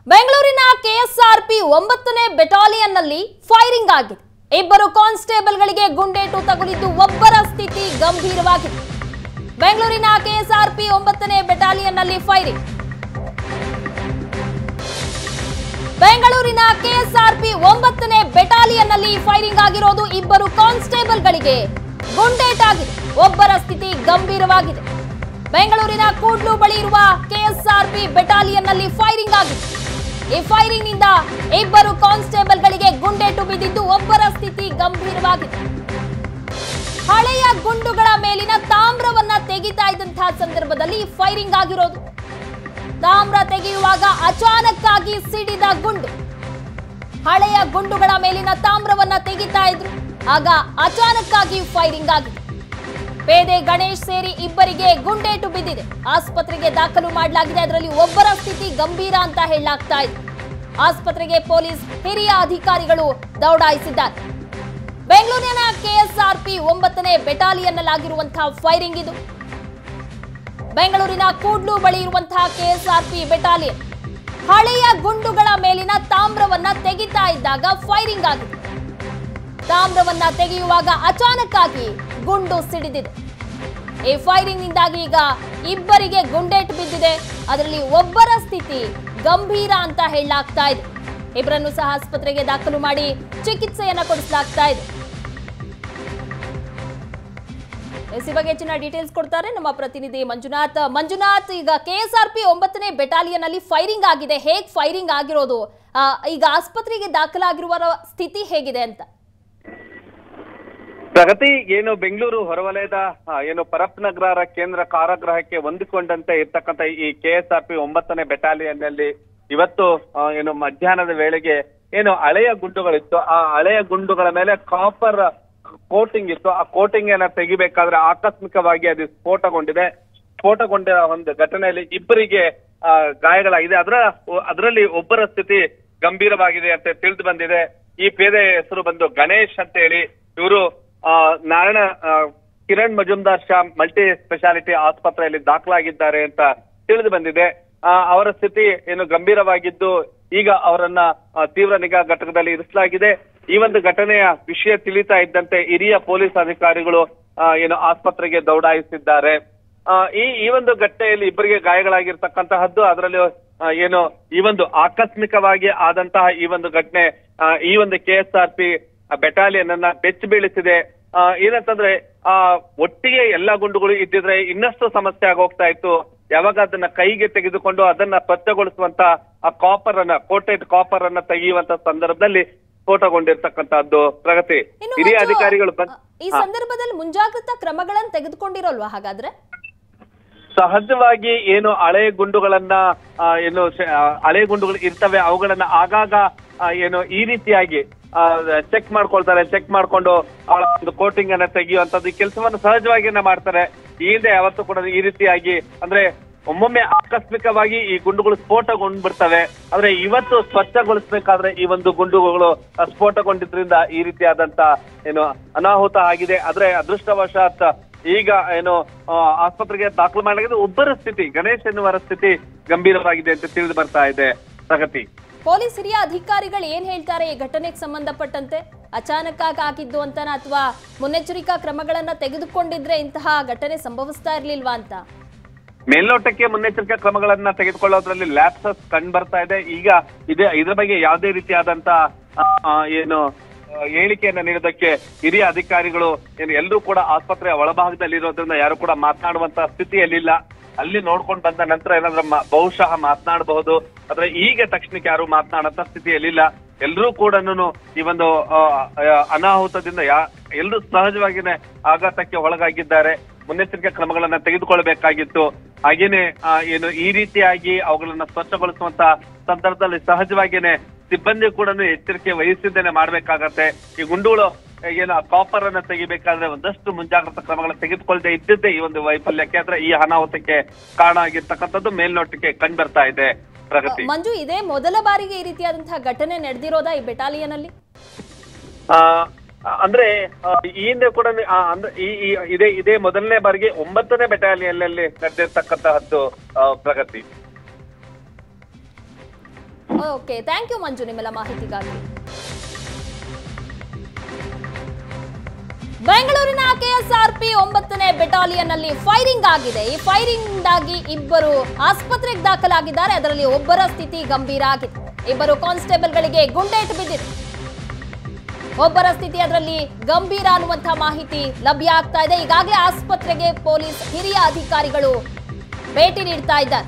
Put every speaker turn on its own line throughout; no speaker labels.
ಬೆಂಗಳೂರಿನ ಕೆಎಸ್ಆರ್ಪಿ ಒಂಬತ್ತನೇ ಬೆಟಾಲಿಯನ್ನಲ್ಲಿ ಫೈರಿಂಗ್ ಆಗಿದೆ ಇಬ್ಬರು ಕಾನ್ಸ್ಟೇಬಲ್ಗಳಿಗೆ ಗುಂಡೇಟು ತಗುಲಿದ್ದು ಒಬ್ಬರ ಸ್ಥಿತಿ ಗಂಭೀರವಾಗಿದೆ ಬೆಂಗಳೂರಿನ ಕೆಎಸ್ಆರ್ಪಿ ಒಂಬತ್ತನೇ ಬೆಟಾಲಿಯನ್ನಲ್ಲಿ ಫೈರಿಂಗ್ ಬೆಂಗಳೂರಿನ ಕೆಎಸ್ಆರ್ಪಿ ಒಂಬತ್ತನೇ ಬೆಟಾಲಿಯನ್ನಲ್ಲಿ ಫೈರಿಂಗ್ ಆಗಿರೋದು ಇಬ್ಬರು ಕಾನ್ಸ್ಟೇಬಲ್ಗಳಿಗೆ ಗುಂಡೇಟಾಗಿದೆ ಒಬ್ಬರ ಸ್ಥಿತಿ ಗಂಭೀರವಾಗಿದೆ ಬೆಂಗಳೂರಿನ ಕೂಡ್ಲು ಬಳಿ ಇರುವ ಕೆಎಸ್ಆರ್ಪಿ ಬೆಟಾಲಿಯನ್ನಲ್ಲಿ ಫೈರಿಂಗ್ ಆಗಿದೆ ಈ ಫೈರಿಂಗ್ ನಿಂದ ಇಬ್ಬರು ಕಾನ್ಸ್ಟೇಬಲ್ಗಳಿಗೆ ಗುಂಡೇಟು ಬಿದ್ದಿದ್ದು ಒಬ್ಬರ ಸ್ಥಿತಿ ಗಂಭೀರವಾಗಿದೆ ಹಳೆಯ ಗುಂಡುಗಳ ಮೇಲಿನ ತಾಮ್ರವನ್ನ ತೆಗಿತಾ ಇದ್ದಂತಹ ಸಂದರ್ಭದಲ್ಲಿ ಫೈರಿಂಗ್ ಆಗಿರೋದು ತಾಮ್ರ ತೆಗೆಯುವಾಗ ಅಚಾನಕ್ಕಾಗಿ ಸಿಡಿದ ಗುಂಡು ಹಳೆಯ ಗುಂಡುಗಳ ಮೇಲಿನ ತಾಮ್ರವನ್ನ ತೆಗಿತಾ ಇದ್ರು ಆಗ ಅಚಾನಕ್ಕಾಗಿ ಫೈರಿಂಗ್ ಆಗಿದೆ ಪೇದೆ ಗಣೇಶ್ ಸೇರಿ ಇಬ್ಬರಿಗೆ ಗುಂಡೇಟು ಬಿದ್ದಿದೆ ಆಸ್ಪತ್ರೆಗೆ ದಾಖಲು ಮಾಡಲಾಗಿದೆ ಅದರಲ್ಲಿ ಒಬ್ಬರ ಸ್ಥಿತಿ ಗಂಭೀರ ಅಂತ ಹೇಳಲಾಗ್ತಾ ಇದೆ ಆಸ್ಪತ್ರೆಗೆ ಪೊಲೀಸ್ ಹಿರಿಯ ಅಧಿಕಾರಿಗಳು ದೌಡಾಯಿಸಿದ್ದಾರೆ ಬೆಂಗಳೂರಿನ ಕೆಎಸ್ಆರ್ಪಿ ಒಂಬತ್ತನೇ ಬೆಟಾಲಿಯನ್ನಲ್ಲಾಗಿರುವಂತಹ ಫೈರಿಂಗ್ ಇದು ಬೆಂಗಳೂರಿನ ಕೂಡ್ಲು ಬಳಿ ಇರುವಂತಹ ಕೆಎಸ್ಆರ್ಪಿ ಬೆಟಾಲಿಯನ್ ಹಳೆಯ ಗುಂಡುಗಳ ಮೇಲಿನ ತಾಮ್ರವನ್ನ ತೆಗಿತಾ ಇದ್ದಾಗ ಫೈರಿಂಗ್ ಆಗಿದೆ ತಾಮ್ರವನ್ನ ತೆಗೆಯುವಾಗ ಅಚಾನಕ್ಕಾಗಿ ಗುಂಡು ಸಿಡಿದಿದೆ ಈ ಫೈರಿಂಗ್ ನಿಂದಾಗಿ ಈಗ ಇಬ್ಬರಿಗೆ ಗುಂಡೇಟು ಬಿದ್ದಿದೆ ಅದರಲ್ಲಿ ಒಬ್ಬರ ಸ್ಥಿತಿ ಗಂಭೀರ ಅಂತ ಹೇಳಲಾಗ್ತಾ ಇದೆ ಇಬ್ಬರನ್ನು ಸಹ ಆಸ್ಪತ್ರೆಗೆ ದಾಖಲು ಮಾಡಿ ಚಿಕಿತ್ಸೆಯನ್ನ ಕೊಡಿಸಲಾಗ್ತಾ ಇದೆ ಎಸ್ ಈ ಬಗ್ಗೆ ಹೆಚ್ಚಿನ ಡೀಟೇಲ್ಸ್ ಕೊಡ್ತಾರೆ ನಮ್ಮ ಪ್ರತಿನಿಧಿ ಮಂಜುನಾಥ್ ಮಂಜುನಾಥ್ ಈಗ ಕೆಎಸ್ಆರ್ಪಿ ಒಂಬತ್ತನೇ ಬೆಟಾಲಿಯನ್ ಅಲ್ಲಿ ಫೈರಿಂಗ್ ಆಗಿದೆ ಹೇಗ್ ಫೈರಿಂಗ್ ಆಗಿರೋದು ಆ, ಈಗ ಆಸ್ಪತ್ರೆಗೆ ದಾಖಲಾಗಿರುವವರ ಸ್ಥಿತಿ ಹೇಗಿದೆ ಅಂತ
ಪ್ರಗತಿ ಏನು ಬೆಂಗಳೂರು ಹೊರವಲಯದ ಆ, ಏನು ಪರಪ್ ನಗರ ಕೇಂದ್ರ ಕಾರಾಗೃಹಕ್ಕೆ ಹೊಂದಿಕೊಂಡಂತೆ ಇರ್ತಕ್ಕಂಥ ಈ ಕೆಎಸ್ಆರ್ಪಿ ಒಂಬತ್ತನೇ ಬೆಟಾಲಿಯನ್ ನಲ್ಲಿ ಇವತ್ತು ಆ, ಏನು ಮಧ್ಯಾಹ್ನದ ವೇಳೆಗೆ ಏನು ಹಳೆಯ ಗುಂಡುಗಳಿತ್ತು ಆ ಹಳೆಯ ಗುಂಡುಗಳ ಮೇಲೆ ಕಾಪರ್ ಕೋಟಿಂಗ್ ಇತ್ತು ಆ ಕೋಟಿಂಗ್ ಅನ್ನ ತೆಗಿಬೇಕಾದ್ರೆ ಆಕಸ್ಮಿಕವಾಗಿ ಅದು ಸ್ಫೋಟಗೊಂಡಿದೆ ಸ್ಫೋಟಗೊಂಡ ಒಂದು ಘಟನೆಯಲ್ಲಿ ಇಬ್ಬರಿಗೆ ಆ, ಗಾಯಗಳಾಗಿದೆ ಅದರ ಅದರಲ್ಲಿ ಒಬ್ಬರ ಸ್ಥಿತಿ ಗಂಭೀರವಾಗಿದೆ ಅಂತ ತಿಳಿದು ಬಂದಿದೆ ಈ ಪೇದೆ ಹೆಸರು ಬಂದು ಗಣೇಶ್ ಅಂತ ಹೇಳಿ ಇವರು ನಾರಾಯಣ ಆ, ಕಿರಣ್ ಮಜುಮ್ದಾರ್ ಶಾ ಮಲ್ಟಿ ಸ್ಪೆಷಾಲಿಟಿ ಆಸ್ಪತ್ರೆಯಲ್ಲಿ ದಾಖಲಾಗಿದ್ದಾರೆ ಅಂತ ತಿಳಿದು ಬಂದಿದೆ ಆ, ಅವರ ಸ್ಥಿತಿ ಏನು ಗಂಭೀರವಾಗಿದ್ದು ಈಗ ಅವರನ್ನ ಆ, ತೀವ್ರ ನಿಗಾ ಘಟಕದಲ್ಲಿ ಇರಿಸಲಾಗಿದೆ ಈ ಒಂದು ಘಟನೆಯ ವಿಷಯ ತಿಳಿತಾ ಇದ್ದಂತೆ ಹಿರಿಯ ಪೊಲೀಸ್ ಅಧಿಕಾರಿಗಳು ಆ, ಏನು ಆಸ್ಪತ್ರೆಗೆ ದೌಡಾಯಿಸಿದ್ದಾರೆ ಆ, ಈ ಈ ಒಂದು ಘಟನೆಯಲ್ಲಿ ಇಬ್ಬರಿಗೆ ಗಾಯಗಳಾಗಿರ್ತಕ್ಕಂತಹದ್ದು ಅದರಲ್ಲಿ ಆ, ಏನು ಈ ಒಂದು ಆಕಸ್ಮಿಕವಾಗಿ ಆದಂತಹ ಈ ಒಂದು ಘಟನೆ ಆ, ಈ ಒಂದು K S R P battalion ಅನ್ನ ಬೆಚ್ಚಿ ಬೀಳಿಸಿದೆ ಆ, ಏನಂತಂದ್ರೆ ಆ ಒಟ್ಟಿಗೆ ಎಲ್ಲಾ ಗುಂಡುಗಳು ಇದ್ದಿದ್ರೆ ಇನ್ನಷ್ಟು ಸಮಸ್ಯೆ ಆಗೋಗ್ತಾ ಇತ್ತು ಯಾವಾಗ ಅದನ್ನ ಕೈಗೆ ತೆಗೆದುಕೊಂಡು ಅದನ್ನ ಸ್ವಚ್ಛಗೊಳಿಸುವಂತ ಆ ಕಾಪರ್ ಅನ್ನ ಕೋಟೆಡ್ ಕಾಪರ್ ಅನ್ನ ತೆಗೆಯುವಂತ ಸಂದರ್ಭದಲ್ಲಿ ಸ್ಫೋಟಗೊಂಡಿರ್ತಕ್ಕಂತಹದ್ದು ಪ್ರಗತಿ
ಇನ್ನು
ಹಿರಿಯ
ಮಂಜು,
ಅಧಿಕಾರಿಗಳು ಬಂದ್-
ಆ, ಈ
ಹಾ.
ಸಂದರ್ಭದಲ್ಲಿ ಮುಂಜಾಗ್ರತಾ ಕ್ರಮಗಳನ್ನು ತೆಗೆದುಕೊಂಡಿರೋಲ್ವಾ ಹಾಗಾದ್ರೆ
ಸಹಜವಾಗಿ ಏನು ಹಳೆ ಗುಂಡುಗಳನ್ನ ಆ, ಏನು ಶ- ಆ, ಹಳೆ ಗುಂಡುಗಳು ಇರ್ತವೆ ಅವುಗಳನ್ನ ಆಗಾಗ ಆ, ಏನು ಈ ರೀತಿಯಾಗಿ ಚೆಕ್ ಮಾಡ್ಕೊಳ್ತಾರೆ ಚೆಕ್ ಮಾಡ್ಕೊಂಡು ಅವಳ ಒಂದು ಕೋಟಿಂಗ್ ಅನ್ನ ತೆಗೆಯುವಂತದ್ದು ಈ ಕೆಲಸವನ್ನು ಸಹಜವಾಗಿಯೇ ಮಾಡ್ತಾರೆ ಈ ಹಿಂದೆ ಯಾವತ್ತೂ ಕೂಡ ಈ ರೀತಿಯಾಗಿ ಅಂದ್ರೆ ಒಮ್ಮೊಮ್ಮೆ ಆಕಸ್ಮಿಕವಾಗಿ ಈ ಗುಂಡುಗಳು ಸ್ಫೋಟಗೊಂಡ್ಬಿಡ್ತವೆ ಆದ್ರೆ ಇವತ್ತು ಸ್ವಚ್ಛಗೊಳಿಸ್ಬೇಕಾದ್ರೆ ಈ ಒಂದು ಗುಂಡುಗಳು ಆ, ಸ್ಫೋಟಗೊಂಡಿದ್ರಿಂದ ಈ ರೀತಿಯಾದಂತ ಏನು ಅನಾಹುತ ಆಗಿದೆ ಆದ್ರೆ ಅದೃಷ್ಟವಶಾತ್ ಈಗ ಏನು ಆ, ಆಸ್ಪತ್ರೆಗೆ ದಾಖಲು ಮಾಡಲಾಗಿದೆ ಒಬ್ಬರ ಸ್ಥಿತಿ ಗಣೇಶ್ ಎನ್ನುವರ ಸ್ಥಿತಿ ಗಂಭೀರವಾಗಿದೆ ಅಂತ ತಿಳಿದು ಬರ್ತಾ ಇದೆ ಪ್ರಗತಿ
ಪೊಲೀಸ್ ಹಿರಿಯ ಅಧಿಕಾರಿಗಳು ಏನ್ ಹೇಳ್ತಾರೆ ಈ ಘಟನೆಗೆ ಸಂಬಂಧಪಟ್ಟಂತೆ ಅಚಾನಕ್ ಆಗಿ ಆಗಿದ್ದು ಅಂತನಾ ಅಥವಾ ಮುನ್ನೆಚ್ಚರಿಕಾ ಕ್ರಮಗಳನ್ನ ತೆಗೆದುಕೊಂಡಿದ್ರೆ ಇಂತಹ ಘಟನೆ ಸಂಭವಿಸ್ತಾ ಇರ್ಲಿಲ್ವಾ ಅಂತ
ಮೇಲ್ನೋಟಕ್ಕೆ ಮುನ್ನೆಚ್ಚರಿಕಾ ಕ್ರಮಗಳನ್ನ ತೆಗೆದುಕೊಳ್ಳೋದ್ರಲ್ಲಿ ಲ್ಯಾಪ್ಸಸ್ ಕಂಡು ಬರ್ತಾ ಇದೆ ಈಗ ಇದೆ ಇದ್ರ ಬಗ್ಗೆ ಯಾವುದೇ ರೀತಿಯಾದಂತ ಆ, ಆ, ಏನು ಆ, ಹೇಳಿಕೆಯನ್ನ ನೀಡೋದಕ್ಕೆ ಹಿರಿಯ ಅಧಿಕಾರಿಗಳು ಏನು ಎಲ್ಲರೂ ಕೂಡ ಆಸ್ಪತ್ರೆಯ ಒಳಭಾಗದಲ್ಲಿ ಇರೋದ್ರಿಂದ ಯಾರು ಕೂಡ ಮಾತನಾಡುವಂತ ಸ್ಥಿತಿಯಲ್ಲಿಲ್ಲ ಅಲ್ಲಿ ನೋಡ್ಕೊಂಡು ಬಂದ ನಂತರ ಏನಾದ್ರೂ ಮ- ಬಹುಶಃ ಮಾತನಾಡಬಹುದು ಆದ್ರೆ ಈಗ ತಕ್ಷಣಕ್ಕೆ ಯಾರು ಮಾತನಾಡಂತ ಸ್ಥಿತಿಯಲ್ಲಿಲ್ಲ ಎಲ್ಲರೂ ಕೂಡ ಈ ಒಂದು ಆ, ಆ, ಅನಾಹುತದಿಂದ ಯಾ ಎಲ್ಲರೂ ಸಹಜವಾಗಿನೇ ಆಘಾತಕ್ಕೆ ಒಳಗಾಗಿದ್ದಾರೆ ಮುನ್ನೆಚ್ಚರಿಕೆ ಕ್ರಮಗಳನ್ನ ತೆಗೆದುಕೊಳ್ಬೇಕಾಗಿತ್ತು ಹಾಗೇನೆ ಆ, ಏನು ಈ ರೀತಿಯಾಗಿ ಅವುಗಳನ್ನ ಸ್ವಚ್ಛಗೊಳಿಸುವಂತ ಸಂದರ್ಭದಲ್ಲಿ ಸಹಜವಾಗಿಯೇ ಸಿಬ್ಬಂದಿ ಕೂಡ ಎಚ್ಚರಿಕೆ ವಹಿಸಿದ್ದೇನೆ ಮಾಡ್ಬೇಕಾಗತ್ತೆ ಈ ಗುಂಡುಗಳು ಏನು ಕಾಪರ್ ಅನ್ನ ತೆಗಿಬೇಕಾದ್ರೆ ಒಂದಷ್ಟು ಮುಂಜಾಗ್ರತಾ ಕ್ರಮಗಳನ್ನ ತೆಗೆದುಕೊಳ್ಳದೆ ಇದ್ದಿದ್ದೇ ಈ ಒಂದು ವೈಫಲ್ಯಕ್ಕೆ ಅಂದ್ರೆ ಈ ಅನಾಹುತಕ್ಕೆ ಕಾರಣ ಆಗಿರ್ತಕ್ಕಂಥದ್ದು ಮೇಲ್ನೋಟಕ್ಕೆ ಕಂಡು ಬರ್ತಾ ಇದೆ ಪ್ರಗತಿ
ಮಂಜು ಇದೇ ಮೊದಲ ಬಾರಿಗೆ ಈ ರೀತಿಯಾದಂತಹ ಘಟನೆ ನಡೆದಿರೋದಾ ಈ ಬೆಟಾಲಿಯನ್ ಅಲ್ಲಿ
ಆ, ಅಂದ್ರೆ ಆ, ಈ ಹಿಂದೆ ಕೂಡ ಆ, ಅಂದ್ರೆ ಈ ಈ- ಇದೇ ಇದೇ ಮೊದಲನೇ ಬಾರಿಗೆ ಒಂಬತ್ತನೇ ಬೆಟಾಲಿಯನ್ ಅಲ್ಲಿ ನಡೆದಿರ್ತಕ್ಕಂತಹದ್ದು ಆ, ಪ್ರಗತಿ
ಓಕೆ ಥ್ಯಾಂಕ್ ಯು ಮಂಜು ನಿಮ್ಮೆಲ್ಲ ಮಾಹಿತಿಗಾಗಿ ಬೆಂಗಳೂರಿನ ಕೆಎಸ್ಆರ್ಪಿ ಒಂಬತ್ತನೇ ಬೆಟಾಲಿಯನ್ ಅಲ್ಲಿ ಫೈರಿಂಗ್ ಆಗಿದೆ ಈ ಫೈರಿಂಗ್ ಆಗಿ ಇಬ್ಬರು ಆಸ್ಪತ್ರೆಗೆ ದಾಖಲಾಗಿದ್ದಾರೆ ಅದರಲ್ಲಿ ಒಬ್ಬರ ಸ್ಥಿತಿ ಗಂಭೀರ ಆಗಿದೆ ಇಬ್ಬರು ಕಾನ್ಸ್ಟೇಬಲ್ಗಳಿಗೆ ಗುಂಡೇಟು ಬಿದ್ದಿದೆ ಒಬ್ಬರ ಸ್ಥಿತಿ ಅದರಲ್ಲಿ ಗಂಭೀರ ಅನ್ನುವಂತಹ ಮಾಹಿತಿ ಲಭ್ಯ ಆಗ್ತಾ ಇದೆ ಈಗಾಗಲೇ ಆಸ್ಪತ್ರೆಗೆ ಪೊಲೀಸ್ ಹಿರಿಯ ಅಧಿಕಾರಿಗಳು ಭೇಟಿ ನೀಡ್ತಾ ಇದ್ದಾರೆ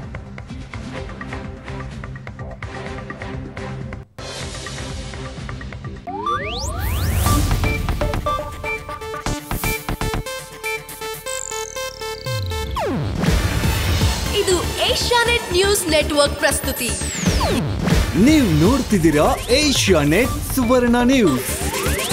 ಇದು ಏಷ್ಯಾನೆಟ್ ನ್ಯೂಸ್ ನೆಟ್ವರ್ಕ್ ಪ್ರಸ್ತುತಿ
ನೀವು ನೋಡ್ತಿದ್ದೀರಾ ಏಷ್ಯಾ ನೆಟ್ ಸುವರ್ಣ ನ್ಯೂಸ್